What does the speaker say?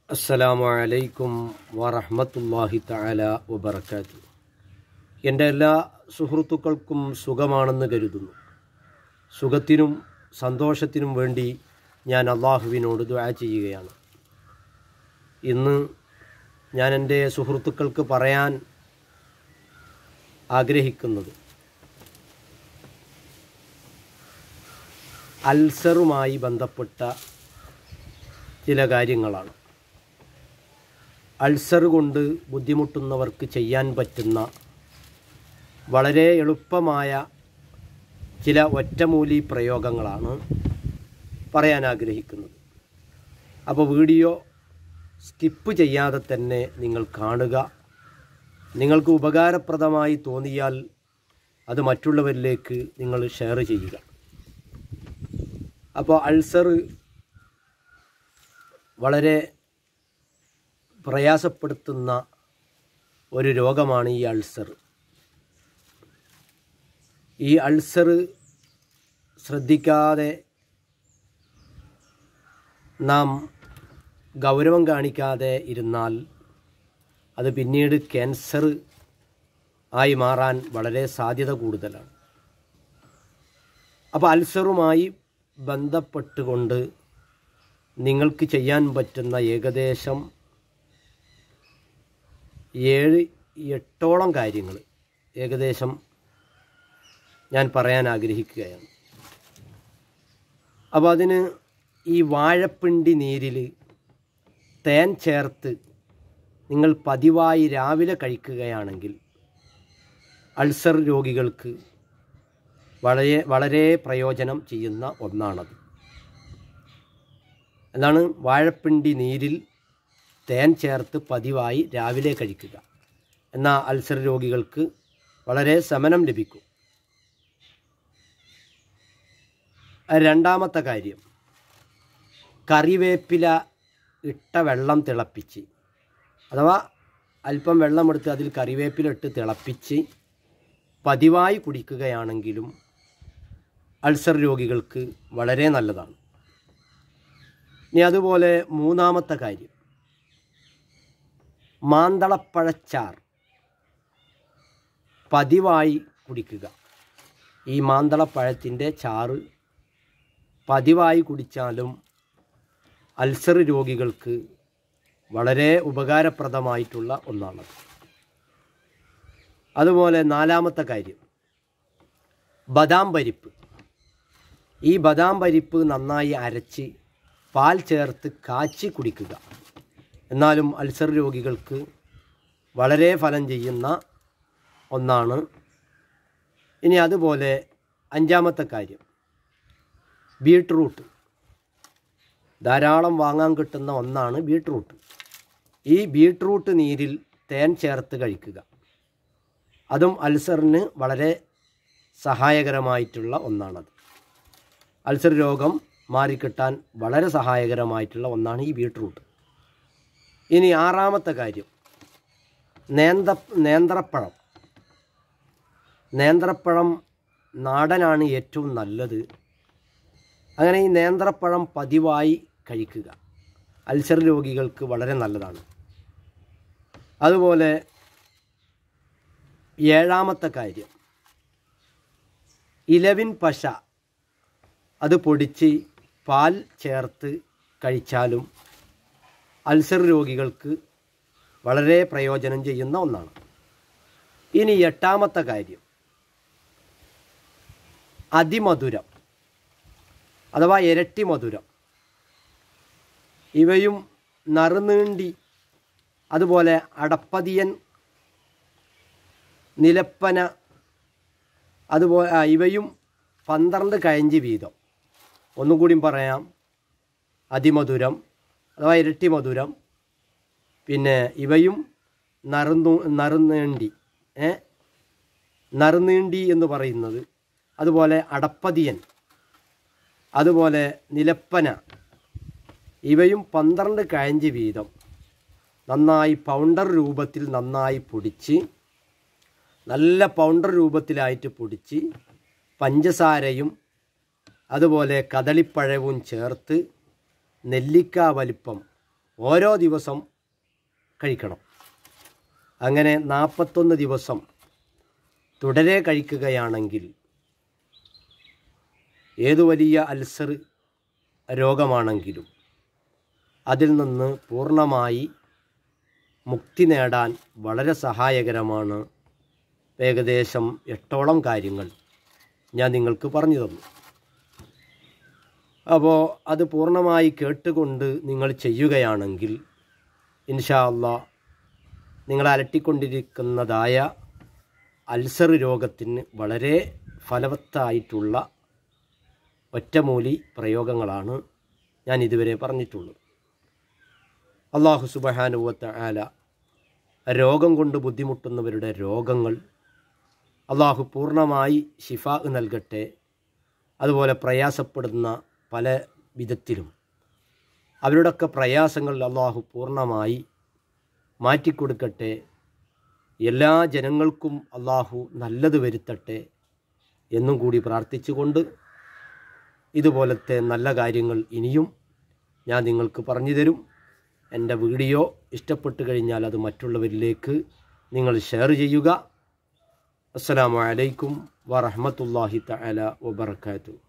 അസ്സലാമു അലൈക്കും വറഹ്മത്തുള്ളാഹി തആല വബറകാത്തു എൻ്റെ എല്ലാ സുഹൃത്തുക്കൾക്കും സുഖമാണെന്ന് കരുതുന്നു സുഖത്തിനും സന്തോഷത്തിനും വേണ്ടി ഞാൻ അള്ളാഹുവിനോട് ദുആ ചെയ്യുകയാണ് ഇന്ന് ഞാൻ എൻ്റെ സുഹൃത്തുക്കൾക്ക് പറയാൻ ആഗ്രഹിക്കുന്നത് അൾസറുമായി ബന്ധപ്പെട്ട ചില കാര്യങ്ങളാണ് അൾസർ കൊണ്ട് ബുദ്ധിമുട്ടുന്നവർക്ക് ചെയ്യാൻ പറ്റുന്ന വളരെ എളുപ്പമായ ചില ഒറ്റമൂലി പ്രയോഗങ്ങളാണ് പറയാൻ ആഗ്രഹിക്കുന്നത് അപ്പോൾ വീഡിയോ സ്കിപ്പ് ചെയ്യാതെ തന്നെ നിങ്ങൾ കാണുക നിങ്ങൾക്ക് ഉപകാരപ്രദമായി തോന്നിയാൽ അത് മറ്റുള്ളവരിലേക്ക് നിങ്ങൾ ഷെയർ ചെയ്യുക അപ്പോൾ അൾസർ വളരെ പ്രയാസപ്പെടുത്തുന്ന ഒരു രോഗമാണ് ഈ അൾസർ ഈ അൾസർ ശ്രദ്ധിക്കാതെ നാം ഗൗരവം കാണിക്കാതെ ഇരുന്നാൽ അത് പിന്നീട് ക്യാൻസർ ആയി മാറാൻ വളരെ സാധ്യത കൂടുതലാണ് അപ്പോൾ അൾസറുമായി ബന്ധപ്പെട്ടുകൊണ്ട് നിങ്ങൾക്ക് ചെയ്യാൻ പറ്റുന്ന ഏകദേശം ഏഴ് എട്ടോളം കാര്യങ്ങൾ ഏകദേശം ഞാൻ പറയാൻ ആഗ്രഹിക്കുകയാണ് അപ്പോൾ അതിന് ഈ വാഴപ്പിണ്ടി നീരിൽ തേൻ ചേർത്ത് നിങ്ങൾ പതിവായി രാവിലെ കഴിക്കുകയാണെങ്കിൽ അൾസർ രോഗികൾക്ക് വളരെ വളരെ പ്രയോജനം ചെയ്യുന്ന ഒന്നാണത് എന്താണ് വാഴപ്പിണ്ടി നീരിൽ തേൻ ചേർത്ത് പതിവായി രാവിലെ കഴിക്കുക എന്നാൽ അൾസർ രോഗികൾക്ക് വളരെ ശമനം ലഭിക്കും രണ്ടാമത്തെ കാര്യം കറിവേപ്പില ഇട്ട വെള്ളം തിളപ്പിച്ച് അഥവാ അല്പം വെള്ളമെടുത്ത് അതിൽ കറിവേപ്പില ഇട്ട് തിളപ്പിച്ച് പതിവായി കുടിക്കുകയാണെങ്കിലും അൾസർ രോഗികൾക്ക് വളരെ നല്ലതാണ് ഇനി അതുപോലെ മൂന്നാമത്തെ കാര്യം മാന്തളപ്പഴച്ചാർ പതിവായി കുടിക്കുക ഈ മാന്തളപ്പഴത്തിൻ്റെ ചാറ് പതിവായി കുടിച്ചാലും അൾസർ രോഗികൾക്ക് വളരെ ഉപകാരപ്രദമായിട്ടുള്ള ഒന്നാണ് അതുപോലെ നാലാമത്തെ കാര്യം ബദാം പരിപ്പ് ഈ ബദാം പരിപ്പ് നന്നായി അരച്ച് പാൽ ചേർത്ത് കാച്ചി കുടിക്കുക എന്നാലും അൾസർ രോഗികൾക്ക് വളരെ ഫലം ചെയ്യുന്ന ഒന്നാണ് ഇനി അതുപോലെ അഞ്ചാമത്തെ കാര്യം ബീട്രൂട്ട് ധാരാളം വാങ്ങാൻ കിട്ടുന്ന ഒന്നാണ് ബീട്രൂട്ട് ഈ ബീട്രൂട്ട് നീരിൽ തേൻ ചേർത്ത് കഴിക്കുക അതും അൾസറിന് വളരെ സഹായകരമായിട്ടുള്ള ഒന്നാണത് അൾസർ രോഗം മാറിക്കിട്ടാൻ വളരെ സഹായകരമായിട്ടുള്ള ഒന്നാണ് ഈ ബീട്രൂട്ട് ഇനി ആറാമത്തെ കാര്യം നേന്ത നേന്ത്രപ്പഴം നേന്ത്രപ്പഴം നാടനാണ് ഏറ്റവും നല്ലത് അങ്ങനെ ഈ നേന്ത്രപ്പഴം പതിവായി കഴിക്കുക അൾസർ രോഗികൾക്ക് വളരെ നല്ലതാണ് അതുപോലെ ഏഴാമത്തെ കാര്യം ഇലവിൻ പശ അത് പൊടിച്ച് പാൽ ചേർത്ത് കഴിച്ചാലും അൾസർ രോഗികൾക്ക് വളരെ പ്രയോജനം ചെയ്യുന്ന ഒന്നാണ് ഇനി എട്ടാമത്തെ കാര്യം അതിമധുരം അഥവാ ഇരട്ടി മധുരം ഇവയും നറുനീണ്ടി അതുപോലെ അടപ്പതിയൻ നിലപ്പന അതുപോലെ ആ, ഇവയും പന്ത്രണ്ട് കയഞ്ച് വീതം ഒന്നുകൂടിയും പറയാം അതിമധുരം അഥവാ ഇരട്ടി മധുരം പിന്നെ ഇവയും നറുന്നു നറുനീണ്ടി ഏ നറുനീണ്ടി എന്ന് പറയുന്നത് അതുപോലെ അടപ്പതിയൻ അതുപോലെ നിലപ്പന ഇവയും പന്ത്രണ്ട് കയഞ്ച് വീതം നന്നായി പൗണ്ടർ രൂപത്തിൽ നന്നായി പൊടിച്ച് നല്ല പൗണ്ടർ രൂപത്തിലായിട്ട് പൊടിച്ച് പഞ്ചസാരയും അതുപോലെ കദളിപ്പഴവും ചേർത്ത് നെല്ലിക്ക വലിപ്പം ഓരോ ദിവസം കഴിക്കണം അങ്ങനെ നാൽപ്പത്തൊന്ന് ദിവസം തുടരെ കഴിക്കുകയാണെങ്കിൽ ഏതു വലിയ അൾസർ രോഗമാണെങ്കിലും അതിൽ നിന്ന് പൂർണ്ണമായി മുക്തി നേടാൻ വളരെ സഹായകരമാണ് ഏകദേശം എട്ടോളം കാര്യങ്ങൾ ഞാൻ നിങ്ങൾക്ക് പറഞ്ഞു തന്നു അപ്പോൾ അത് പൂർണ്ണമായി കേട്ടുകൊണ്ട് നിങ്ങൾ ചെയ്യുകയാണെങ്കിൽ ഇൻഷാ അള്ളാ നിങ്ങൾ അലട്ടിക്കൊണ്ടിരിക്കുന്നതായ അൾസർ രോഗത്തിന് വളരെ ഫലവത്തായിട്ടുള്ള ഒറ്റമൂലി പ്രയോഗങ്ങളാണ് ഞാൻ ഇതുവരെ പറഞ്ഞിട്ടുള്ളത് അള്ളാഹു സുബഹാനുവത്ത ആല രോഗം കൊണ്ട് ബുദ്ധിമുട്ടുന്നവരുടെ രോഗങ്ങൾ അള്ളാഹു പൂർണ്ണമായി ഷിഫ നൽകട്ടെ അതുപോലെ പ്രയാസപ്പെടുന്ന പല വിധത്തിലും അവരുടെയൊക്കെ പ്രയാസങ്ങൾ അള്ളാഹു പൂർണ്ണമായി മാറ്റിക്കൊടുക്കട്ടെ എല്ലാ ജനങ്ങൾക്കും അള്ളാഹു നല്ലത് വരുത്തട്ടെ എന്നും കൂടി പ്രാർത്ഥിച്ചുകൊണ്ട് ഇതുപോലത്തെ നല്ല കാര്യങ്ങൾ ഇനിയും ഞാൻ നിങ്ങൾക്ക് പറഞ്ഞു തരും എൻ്റെ വീഡിയോ ഇഷ്ടപ്പെട്ട് കഴിഞ്ഞാൽ അത് മറ്റുള്ളവരിലേക്ക് നിങ്ങൾ ഷെയർ ചെയ്യുക അസ്സലാമു അലൈക്കും വറഹമത്തല്ലാഹി തആല വബറകാതുഹു